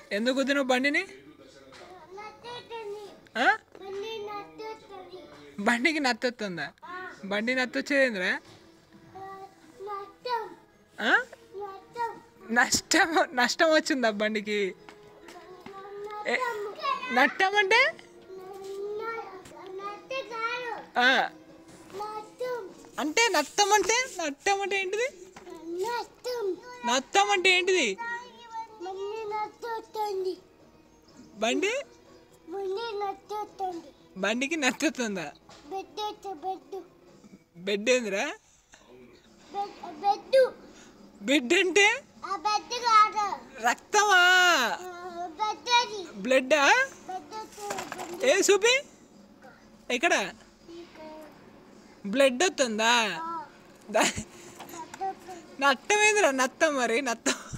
ఎందుకు గుద్దినావు బండిని నచ్చుతుంది ఆ? మళ్ళీ నచ్చుతుంది బండికి నత్తొస్తుందా బండి నత్తొచ్చేదేంద్రా నష్టం ఆ? నష్టం నష్టం నష్టం వచ్చిందా బండికి ఏ, నట్టం అంటే నచ్చ కాదు ఆ, నష్టం అంటే నత్తం అంటే నట్టం అంటే ఏంటిది నష్టం నత్తం అంటే ఏంటిది మళ్ళీ నచ్చుతుంది బండి మళ్ళీ నచ్చుతుంది బండికి నత్తుతుందా బెడ్ బెడ్ బెడ్ ఏందిరా బెడ్ బెడ్ అంటే ఆ బెడ్ కాదు రక్తమా బెడ్ అది బ్లడ్డా బెడ్ ఏ చూపి ఎక్కడ బ్లడ్ వస్తుందా దా- నట్టం ఏందిరా నత్తం మరి నత్తం